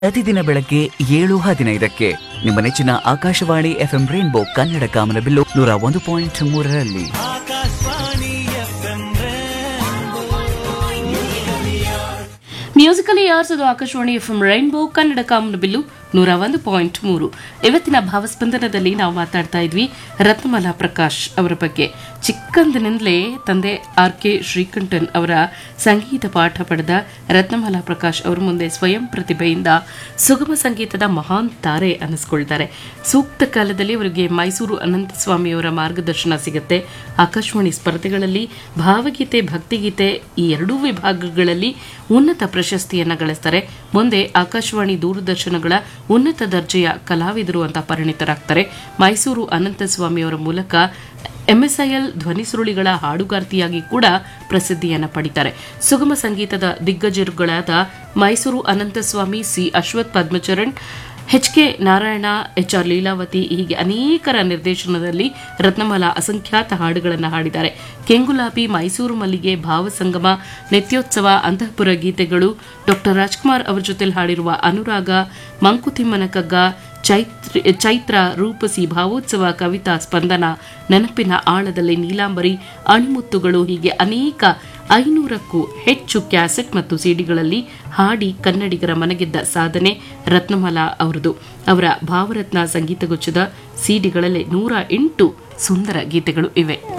ಪ್ರತಿದಿನ ಬೆಳಗ್ಗೆ ಏಳು ಹದಿನೈದಕ್ಕೆ ನಿಮ್ಮ ನೆಚ್ಚಿನ ಆಕಾಶವಾಣಿ ಎಫ್ಎಂ ರೈನ್ಬೋ ಕನ್ನಡ ಕಾಮನಬಿಲ್ಲು ನೂರ ಒಂದು ಪಾಯಿಂಟ್ ಮೂರರಲ್ಲಿ ಮ್ಯೂಸಿಕಲಿ ಯಾರ್ಸ್ ಅದು ಆಕಾಶವಾಣಿ ಎಫ್ ರೈನ್ಬೋ ಕನ್ನಡ ಕಾಮನಬಿಲ್ಲು ನೂರ ಒಂದು ಪಾಯಿಂಟ್ ಮೂರು ಇವತ್ತಿನ ಭಾವಸ್ಪಂದನದಲ್ಲಿ ನಾವು ಮಾತಾಡ್ತಾ ಇದ್ವಿ ರತ್ನಮಾಲಾ ಪ್ರಕಾಶ್ ಅವರ ಬಗ್ಗೆ ಚಿಕ್ಕಂದಿನಿಂದಲೇ ತಂದೆ ಆರ್ ಕೆ ಶ್ರೀಕಂಠನ್ ಅವರ ಸಂಗೀತ ಪಾಠ ಪಡೆದ ರತ್ನಮಾಲಾ ಪ್ರಕಾಶ್ ಅವರು ಮುಂದೆ ಸ್ವಯಂ ಪ್ರತಿಭೆಯಿಂದ ಸುಗಮ ಸಂಗೀತದ ಮಹಾನ್ ತಾರೆ ಅನ್ನಿಸ್ಕೊಳ್ತಾರೆ ಸೂಕ್ತ ಕಾಲದಲ್ಲಿ ಅವರಿಗೆ ಮೈಸೂರು ಅನಂತಸ್ವಾಮಿಯವರ ಮಾರ್ಗದರ್ಶನ ಸಿಗುತ್ತೆ ಆಕಾಶವಾಣಿ ಸ್ಪರ್ಧೆಗಳಲ್ಲಿ ಭಾವಗೀತೆ ಭಕ್ತಿಗೀತೆ ಈ ಎರಡೂ ವಿಭಾಗಗಳಲ್ಲಿ ಉನ್ನತ ಪ್ರಶಸ್ತಿಯನ್ನ ಗಳಿಸ್ತಾರೆ ಮುಂದೆ ಆಕಾಶವಾಣಿ ದೂರದರ್ಶನಗಳ ಉನ್ನತ ದರ್ಜೆಯ ಕಲಾವಿದರು ಅಂತ ಪರಿಣಿತರಾಗ್ತಾರೆ ಮೈಸೂರು ಅನಂತಸ್ವಾಮಿಯವರ ಮೂಲಕ ಎಂಎಸ್ಐಎಲ್ ಧ್ವನಿ ಸುರುಳಿಗಳ ಹಾಡುಗಾರ್ತಿಯಾಗಿ ಕೂಡ ಪ್ರಸಿದ್ಧಿಯನ್ನ ಪಡಿತಾರೆ ಸುಗಮ ಸಂಗೀತದ ದಿಗ್ಗಜರುಗಳಾದ Mysore Ananthaswamy C Ashwath Padmacharan H K Narayana H R Leelavathi ಹೀಗೆ ಅನೇಕರ ನಿರ್ದೇಶನದಲ್ಲಿ ರತ್ನಮಾಲಾ ಅಸಂಖ್ಯಾತ ಹಾಡುಗಳನ್ನು ಹಾಡಿದ್ದಾರೆ ಕೆಂಗುಲಾಬಿ ಮೈಸೂರು ಮಲ್ಲಿಗೆ ಭಾವಸಂಗಮ ನಿತ್ಯೋತ್ಸವ ಅಂತಃಪುರ ಗೀತೆಗಳು ಡಾಕ್ಟರ್ ರಾಜ್ಕುಮಾರ್ ಅವರ ಜೊತೆಲಿ ಹಾಡಿರುವ ಅನುರಾಗ ಮಂಕುತಿಮ್ಮನ ಕಗ್ಗ ಚೈತ್ರ ಚೈತ್ರ ರೂಪಸಿ ಭಾವೋತ್ಸವ ಕವಿತಾ ಸ್ಪಂದನ ನೆನಪಿನ ಆಳದಲ್ಲಿ ನೀಲಾಂಬರಿ ಅಣಿಮುತ್ತುಗಳು ಹೀಗೆ ಅನೇಕ ಐನೂರಕ್ಕೂ ಹೆಚ್ಚು ಕ್ಯಾಸೆಟ್ ಮತ್ತು ಸಿಡಿಗಳಲ್ಲಿ ಹಾಡಿ ಕನ್ನಡಿಗರ ಮನಗೆದ್ದ ಸಾಧನೆ ರತ್ನಮಾಲಾ ಅವರದು ಅವರ ಭಾವರತ್ನ ಸಂಗೀತಗುಚ್ಛದ ಸಿಡಿಗಳಲ್ಲೇ ನೂರ ಎಂಟು ಸುಂದರ ಗೀತೆಗಳು ಇವೆ